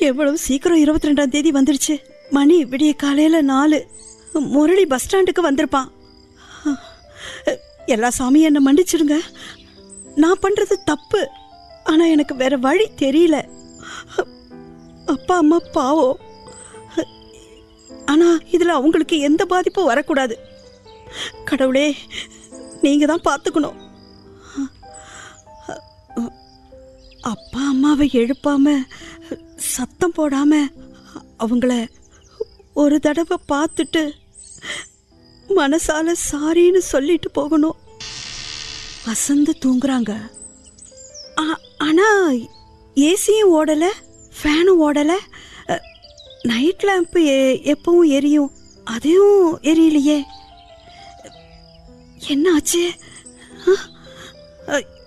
எவ்வளவு சீக்கிரம் இருபத்தி ரெண்டாம் தேதி வந்துடுச்சு மணி விடிய காலையில நாலு முரளி பஸ் ஸ்டாண்டுக்கு வந்திருப்பான் எல்லா சாமியும் என்னை மன்னிச்சிடுங்க நான் பண்றது தப்பு ஆனா எனக்கு வேற வழி தெரியல அப்பா அம்மா பாவம் ஆனா இதுல அவங்களுக்கு எந்த பாதிப்பும் வரக்கூடாது கடவுளே நீங்க தான் பார்த்துக்கணும் அப்பா அம்மாவை எழுப்பாம சத்தம் போடாம அவங்கள ஒரு தடவை பார்த்துட்டு மனசால சாரின்னு சொல்லிட்டு போகணும் வசந்து தூங்குறாங்க ஆ- ஆனா ஏசியும் ஓடல ஃபேனும் ஓடல நைட் லேம்ப் எப்பவும் எரியும் அதையும் எரியலையே என்ன ஆச்சு ஆ? அ,